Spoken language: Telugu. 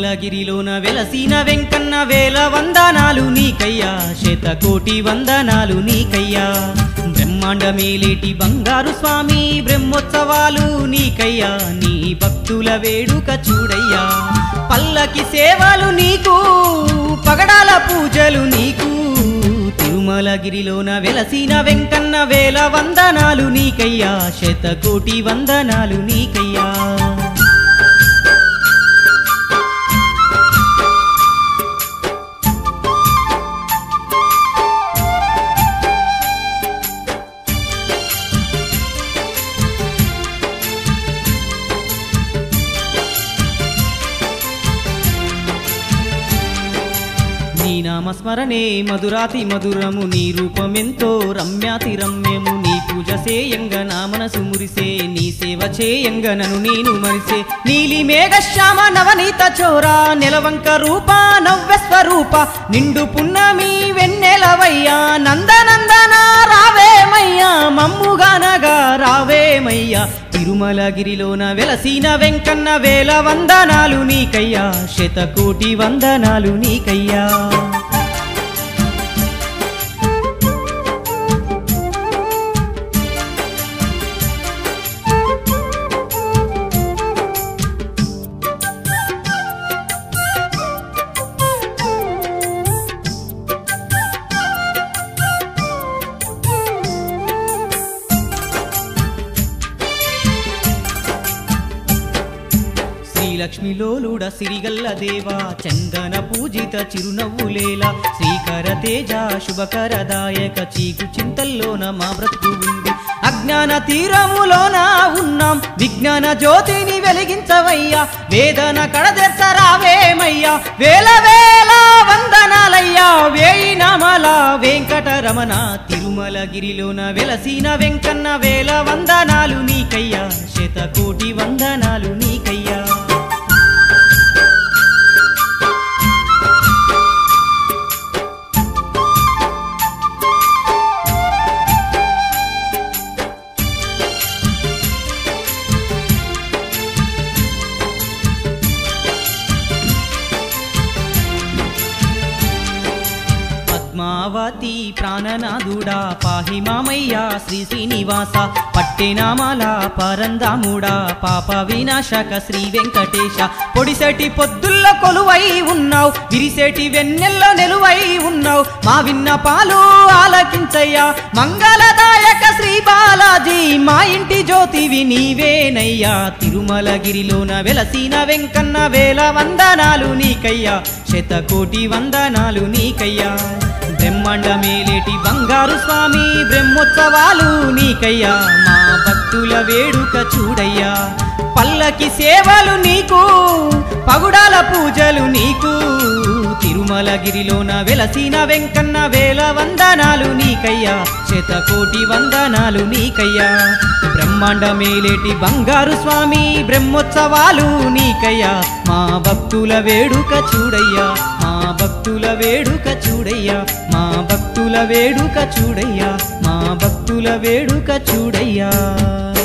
తిరుమలగిరిలోన వెలసిన వెంకన్న వేల వందనాలు నీకయ్యా శతకోటి వందనాలు నీకయ్యా బ్రహ్మాండ మేలేటి బంగారు స్వామి బ్రహ్మోత్సవాలు నీకయ్యా నీ భక్తుల వేడుక చూడయ్యా పల్లకి సేవలు నీకు పగడాల పూజలు నీకు తిరుమలగిరిలోన వెలసిన వెంకన్న వేల వందనాలు నీకయ్యా శతకోటి వందనాలు నీకయ్యా నీ నామస్మరణే మధురాతి మధురము నీ రూపమెంతో రమ్యాతి రమ్యము నీ పూజ సేయంగ నా మనసు మురిసే నీ సేవ చేయంగ నను నేను మరిసే నీలి మేఘశ్యామ నవనీత చోరా నెలవంక రూప నవ్య స్వరూప నిండు పున్నమి వెన్నెలవయ్యా నందనందన రావేమయ్యా మమ్ముగానగా రావేమయ్యా తిరుమలగిరిలోన వెలసిన వెంకన్న వేల వందనాలు నీకయ్యా శతకోటి వందనాలు నీకయ్యా శ్రీలక్ష్మిలోలుడ సిరిగల్ల దేవా చందన పూజిత చిరునవ్వులేలా శ్రీకర తేజ శుభకరదాయక చీకు చింతల్లోన మా బ్రతుకు ఉంది అజ్ఞాన తీరములోన ఉన్నాం విజ్ఞాన జ్యోతిని వెలిగించవయ్యా వేదన కడదెత్తరావేమయ్యా వేల వేల వందనాలయ్యా వేయి నామాల వెంకటరమణ తిరుమలగిరిలోన వెలసిన వెంకన్న వేల వందనాలు నీకయ్యా శతకోటి వందనాలు నీకయ్యా పద్మావతి ప్రాణనాథుడా పాహి మామయ్య శ్రీ శ్రీనివాస పట్టెనామాల పరందాముడా పాప వినాశక శ్రీ వెంకటేశ పొడిసెటి పొద్దుల్ల కొలువై ఉన్నావు విరిసేటి వెన్నెల్లో నెలువై ఉన్నావు మా విన్న పాలు ఆలకించయ్యా మంగళదాయక శ్రీ బాలాజీ మా ఇంటి జ్యోతివి నీవేనయ్యా తిరుమలగిరిలోన వెలసిన వెంకన్న వేల వందనాలు నీకయ్యా శతకోటి వందనాలు నీకయ్యా బ్రహ్మాండ మేలేటి బంగారు స్వామి బ్రహ్మోత్సవాలు నీకయ్యా మా భక్తుల వేడుక చూడయ్యా పల్లకి సేవలు నీకు పగుడాల పూజలు నీకు తిరుమలగిరిలోన వెలసిన వెంకన్న వేల వందనాలు నీకయ్యా శతకోటి వందనాలు నీకయ్యా బ్రహ్మాండ మేలేటి బంగారు స్వామి బ్రహ్మోత్సవాలు నీకయ్యా మా భక్తుల వేడుక చూడయ్యా మా భక్తుల వేడుక చూడయ్యా మా భక్తుల వేడుక చూడయ్యా మా భక్తుల వేడుక చూడయ్యా